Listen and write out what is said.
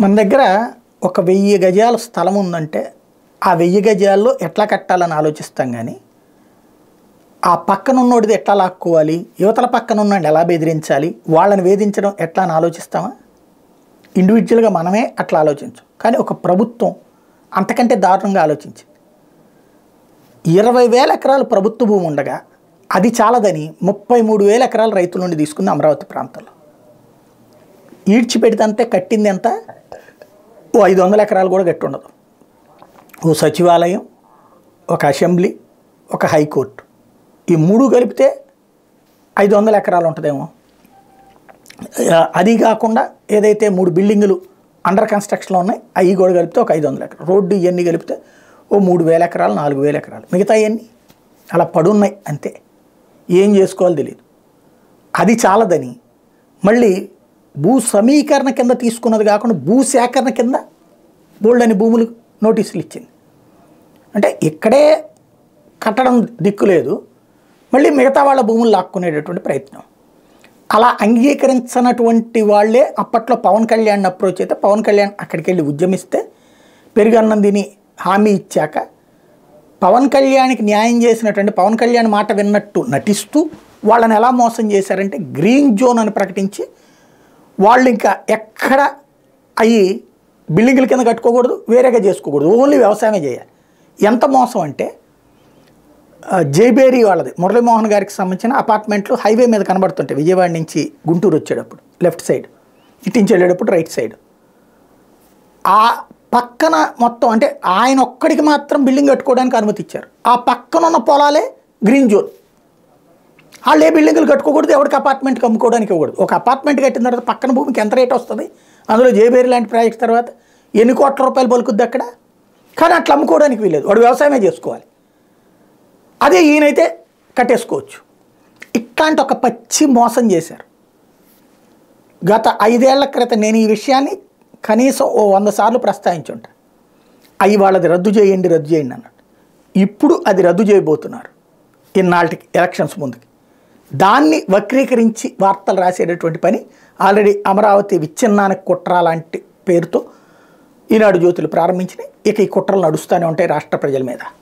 మన దగ్గర ఒక వెయ్యి గజాల స్థలం ఉందంటే ఆ వెయ్యి గజాల్లో ఎట్లా కట్టాలని ఆలోచిస్తాం కానీ ఆ పక్కన ఉన్నోడిది ఎట్లా లాక్కోవాలి యువతల పక్కన ఉన్నాడు ఎలా బెదిరించాలి వాళ్ళని వేధించడం ఎట్లా అని ఆలోచిస్తామా ఇండివిజువల్గా మనమే అట్లా ఆలోచించం కానీ ఒక ప్రభుత్వం అంతకంటే దారుణంగా ఆలోచించింది ఇరవై వేల ఎకరాలు ప్రభుత్వ భూమి ఉండగా అది చాలదని ముప్పై మూడు వేల ఎకరాలు రైతుల నుండి తీసుకుంది అమరావతి ప్రాంతంలో ఈడ్చిపెడితే కట్టింది ఎంత ఓ ఐదు వందల ఎకరాలు కూడా గట్టి ఉండదు ఓ సచివాలయం ఒక అసెంబ్లీ ఒక హైకోర్టు ఈ మూడు కలిపితే ఐదు వందల ఎకరాలు ఉంటుందేమో ఆ, అది కాకుండా ఏదైతే మూడు బిల్డింగులు అండర్ కన్స్ట్రక్షన్లో ఉన్నాయి అవి కూడా కలిపితే ఒక ఐదు వందల ఎకరాలు రోడ్డు ఇవన్నీ కలిపితే ఓ మూడు వేల ఎకరాలు నాలుగు వేల ఎకరాలు మిగతా ఇవన్నీ అలా పడున్నాయి అంతే ఏం చేసుకోవాలో తెలియదు అది చాలదని మళ్ళీ భూ సమీకరణ కింద తీసుకున్నది కాకుండా భూ సేకరణ కింద బోల్డని భూములు నోటీసులు ఇచ్చింది అంటే ఇక్కడే కట్టడం దిక్కు లేదు మళ్ళీ మిగతా వాళ్ళ భూములు లాక్కునేటటువంటి ప్రయత్నం అలా అంగీకరించినటువంటి వాళ్ళే అప్పట్లో పవన్ కళ్యాణ్ అప్రోచ్ అయితే పవన్ కళ్యాణ్ అక్కడికి వెళ్ళి ఉద్యమిస్తే పెరుగన్నం తిని హామీ ఇచ్చాక పవన్ కళ్యాణ్కి న్యాయం చేసినటువంటి పవన్ కళ్యాణ్ మాట విన్నట్టు నటిస్తూ వాళ్ళని ఎలా మోసం చేశారంటే గ్రీన్ జోన్ అని ప్రకటించి వాళ్ళు ఇంకా ఎక్కడ అయ్యి బిల్డింగుల కింద కట్టుకోకూడదు వేరేగా చేసుకోకూడదు ఓన్లీ వ్యవసాయమే చేయాలి ఎంత మోసం అంటే ఆ, జైబేరి వాళ్ళది మురళీమోహన్ గారికి సంబంధించిన అపార్ట్మెంట్లు హైవే మీద కనబడుతుంటాయి విజయవాడ నుంచి గుంటూరు వచ్చేటప్పుడు లెఫ్ట్ సైడ్ ఇటు నుంచి వెళ్ళేటప్పుడు రైట్ సైడ్ ఆ పక్కన మొత్తం అంటే ఆయన ఒక్కడికి మాత్రం బిల్డింగ్ కట్టుకోవడానికి అనుమతి ఇచ్చారు ఆ పక్కన ఉన్న పొలాలే గ్రీన్ జోన్ వాళ్ళు ఏ బిల్డింగులు కట్టుకోకూడదు ఎవరికి అపార్ట్మెంట్కి అమ్ముకోవడానికి ఇవ్వకూడదు ఒక అపార్ట్మెంట్ కట్టిన తర్వాత పక్కన భూమికి ఎంత రేట్ వస్తుంది అందులో జేబేరి లాంటి ప్రాజెక్ట్ తర్వాత ఎన్ని కోట్ల రూపాయలు పలుకుద్ది అక్కడ కానీ అట్లా అమ్ముకోవడానికి వీలేదు వాడు వ్యవసాయమే చేసుకోవాలి అదే ఈయనైతే కట్టేసుకోవచ్చు ఇట్లాంటి ఒక పచ్చి మోసం చేశారు గత ఐదేళ్ల క్రితం నేను ఈ విషయాన్ని కనీసం ఓ వంద సార్లు ప్రస్తావించుంటా అవి వాళ్ళది రద్దు చేయండి రద్దు చేయండి అన్నాడు ఇప్పుడు అది రద్దు చేయబోతున్నారు ఇన్నాళ్ళకి ఎలక్షన్స్ ముందుకి దాన్ని వక్రీకరించి వార్తలు రాసేటటువంటి పని ఆల్రెడీ అమరావతి విచ్ఛిన్నానికి కుట్ర లాంటి పేరుతో ఈనాడు జ్యోతులు ప్రారంభించినాయి ఇక ఈ కుట్రలు నడుస్తూనే ఉంటాయి రాష్ట్ర ప్రజల మీద